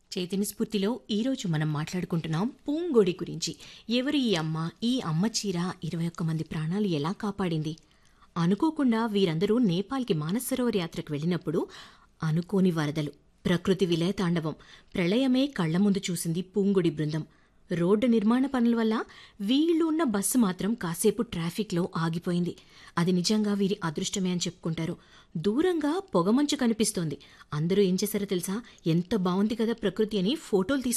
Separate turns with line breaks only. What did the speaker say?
చైతన్య స్ఫూర్తిలో ఈరోజు మనం మాట్లాడుకుంటున్నాం పూంగొడి గురించి ఎవరు ఈ అమ్మ ఈ అమ్మ చీర ఇరవై ఒక్క మంది ప్రాణాలు ఎలా కాపాడింది అనుకోకుండా వీరందరూ నేపాల్కి మానసరోవర్ యాత్రకు వెళ్ళినప్పుడు అనుకోని వరదలు ప్రకృతి విలయతాండవం ప్రళయమే కళ్ల ముందు చూసింది పూంగుడి బృందం రోడ్డు నిర్మాణ పనుల వల్ల వీళ్ళు ఉన్న బస్సు మాత్రం కాసేపు ట్రాఫిక్లో ఆగిపోయింది అది నిజంగా వీరి అదృష్టమే అని చెప్పుకుంటారు దూరంగా పొగమంచు కనిపిస్తోంది అందరూ ఏం చేశారో తెలుసా ఎంత బాగుంది కదా ప్రకృతి అని ఫోటోలు